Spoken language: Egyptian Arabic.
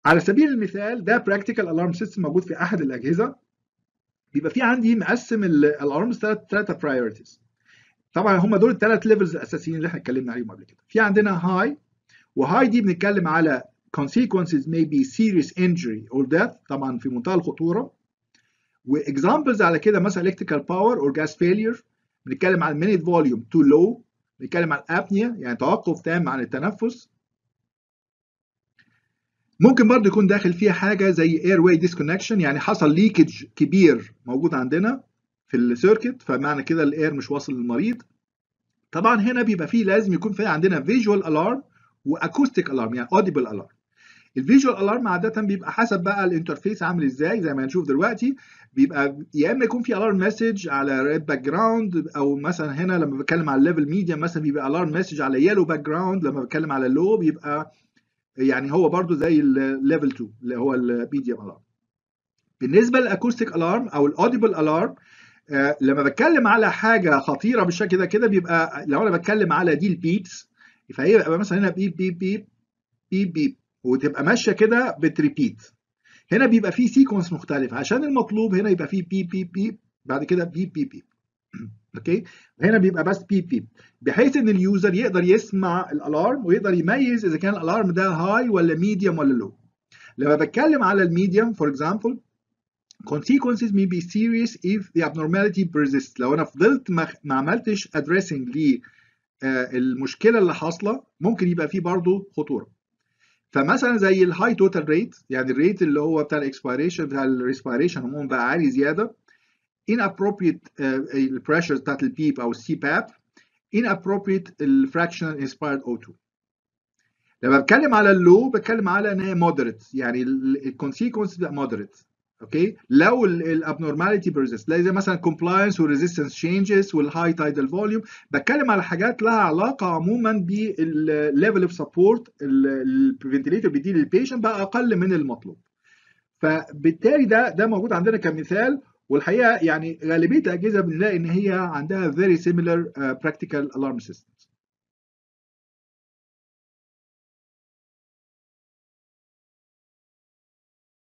على سبيل المثال ده براكتيكال الارم سيستم موجود في احد الاجهزه بيبقى في عندي مقسم الالارمز ثلاث ثلاثه برايورتيز طبعا هم دول الثلاث ليفلز الاساسيين اللي احنا اتكلمنا عليهم قبل كده في عندنا هاي وهاي دي بنتكلم على consequences may be serious injury or death طبعا في منتهى الخطوره واكزامبلز على كده مثلا electrical power or gas failure بنتكلم عن minute volume too low بنتكلم عن apnea يعني توقف تام عن التنفس ممكن برضه يكون داخل فيها حاجه زي اير واي ديسكونكشن يعني حصل ليكج كبير موجود عندنا في السيركت فمعنى كده الاير مش واصل للمريض طبعا هنا بيبقى فيه لازم يكون في عندنا فيجوال الارم واكوستيك الارم يعني اوديبل الارم الفيجوال الارم عاده بيبقى حسب بقى الانترفيس عامل ازاي زي ما هنشوف دلوقتي بيبقى يا اما يكون في الارم مسج على ريد باك جراوند او مثلا هنا لما بتكلم على الليفل ميديم مثلا بيبقى الارم مسج على يلو باك جراوند لما بتكلم على اللو بيبقى يعني هو برضو زي الليفل 2 اللي هو الميديم الارم بالنسبه للاكوستيك الارم او الاوديبل الارم آه لما بتكلم على حاجه خطيره بالشكل ده كده بيبقى لو انا بتكلم على دي البيبس فهي يبقى مثلا هنا بيب بيب بيب بيب بيب وتبقى ماشيه كده بتريبيت هنا بيبقى فيه سيكونس مختلف عشان المطلوب هنا يبقى فيه بيب بيب بيب بعد كده بيب بيب بيب اوكي هنا بيبقى بس بيب بيب بحيث ان اليوزر يقدر يسمع الالارم ويقدر يميز اذا كان الالارم ده هاي ولا ميديوم ولا لو لما بتكلم على الميديوم فور اكزامبل consequences may be serious if the abnormality persists لو انا فضلت ما, ما عملتش addressing للمشكله اللي حاصله ممكن يبقى فيه برضه خطوره فمثلا زي الهاي توتال ريت يعني الريت اللي هو بتاع الاكسبيريشن بتاع الريسبيريشن عموما بقى عالي زياده inappropriate البريشر uh, بتاعت البيب او السي باب inappropriate الفراكشنال inspired O2 لما بتكلم على اللو بتكلم على ان هي moderate يعني الكونسيكونس بتبقى moderate اوكي لو الابنورماليتي بيرزيست زي مثلا كومبلاينس وريزيستنس تشينجز والهاي تايدال فوليوم بتكلم على حاجات لها علاقه عموما بالليفل اوف سبورت الفنتليتور بيديه للبيشنت بقى اقل من المطلوب فبالتالي ده ده موجود عندنا كمثال والحقيقه يعني غالبيه الاجهزه بنلاقي ان هي عندها very similar uh, practical alarm systems